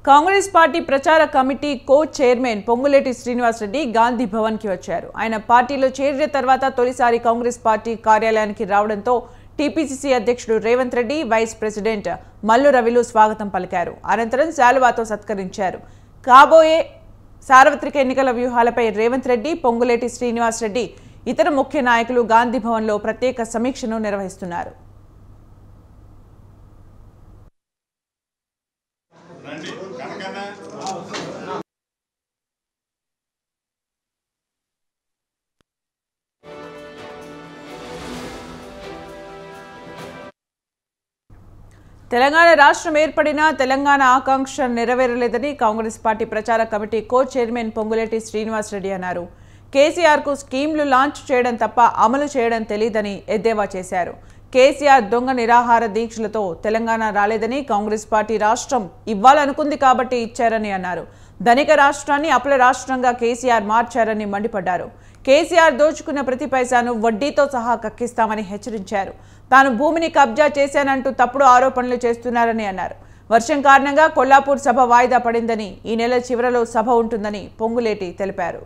Congress party ప్రచార committee co chairman Ponguleti Srinivasareddy Gandhi భవన్కి వచ్చారు ఆయన పార్టీలో చేరిన తర్వాత తొలిసారి కాంగ్రెస్ పార్టీ కార్యాలయానికి రావడంతో టీపీసీసీ అధ్యక్షుడు రేవంత్ రెడ్డి వైస్ ప్రెసిడెంట్ మల్లు రవిలు స్వాగతం పలికారు అనంతరం శాలువాతో సత్కరించారు కాబోయే సార్వత్రిక ఎన్నికల వ్యూహాలపై రేవంత్ రెడ్డి పొంగులేటి శ్రీనివాసరెడ్డి ఇతర ముఖ్య నాయకులు గాంధీ భవన్లో ప్రత్యేక సమీక్షను నిర్వహిస్తున్నారు తెలంగాణ రాష్ట్రం ఏర్పడినా తెలంగాణ ఆకాంక్ష నెరవేరలేదని కాంగ్రెస్ పార్టీ ప్రచార committee co chairman Ponguleti Srinivasareddy అన్నారు కేసీఆర్కు స్కీమ్లు లాంచ్ చేయడం తప్ప అమలు చేయడం తెలియదని ఎద్దేవా చేశారు కేసీఆర్ దొంగ నిరాహార దీక్షలతో తెలంగాణ రాలేదని కాంగ్రెస్ పార్టీ రాష్ట్రం ఇవ్వాలనుకుంది కాబట్టి ఇచ్చారని అన్నారు ధనిక రాష్ట్రాన్ని అప్పుల రాష్ట్రంగా కేసీఆర్ మార్చారని మండిపడ్డారు కేసీఆర్ దోచుకున్న ప్రతి పైసాను వడ్డీతో సహా కక్కిస్తామని హెచ్చరించారు తాను భూమిని కబ్జా చేశానంటూ తప్పుడు ఆరోపణలు చేస్తున్నారని అన్నారు వర్షం కారణంగా కొల్లాపూర్ సభ వాయిదా పడిందని ఈ నెల చివరలో సభ ఉంటుందని పొంగులేటి తెలిపారు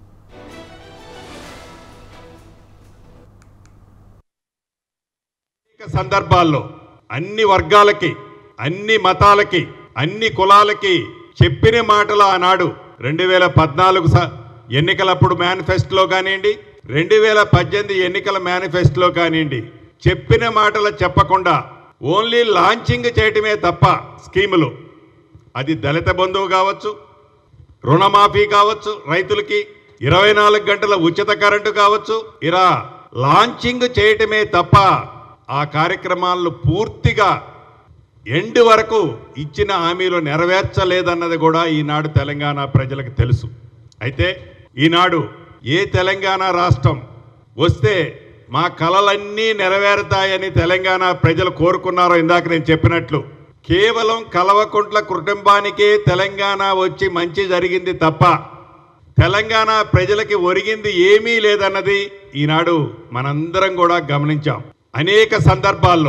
అనేక సందర్భాల్లో అన్ని వర్గాలకి అన్ని మతాలకి అన్ని కులాలకి చెప్పిన మాటలు ఆనాడు రెండు వేల పద్నాలుగు స- ఎన్నికలప్పుడు మేనిఫెస్టోలో కానివ్వండి రెండు వేల పద్దెనిమిది ఎన్నికల మేనిఫెస్టోలో కానివ్వండి చెప్పిన మాటలు చెప్పకుండా ఓన్లీ లాంచింగ్ చేయటమే తప్ప స్కీములు అది దళిత బంధువు కావచ్చు రుణమాఫీ కావచ్చు రైతులకి ఇరవై నాలుగు గంటల ఉచిత కరెంటు కావచ్చు ఇలా లాంచింగ్ చేయటమే తప్ప ఆ కార్యక్రమాలను పూర్తిగా ఎండ్ వరకు ఇచ్చిన హామీలు నెరవేర్చలేదన్నది కూడా ఈనాడు తెలంగాణ ప్రజలకు తెలుసు అయితే ఈనాడు ఏ తెలంగాణ రాష్ట్రం వస్తే మా కలలన్నీ నెరవేరుతాయని తెలంగాణ ప్రజలు కోరుకున్నారో ఇందాక నేను చెప్పినట్లు కేవలం కలవకుంట్ల కుటుంబానికే తెలంగాణ వచ్చి మంచి జరిగింది తప్ప తెలంగాణ ప్రజలకి ఒరిగింది ఏమీ లేదన్నది ఈనాడు మనందరం కూడా గమనించాం అనేక సందర్భాల్లో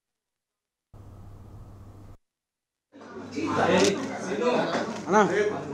అన్నా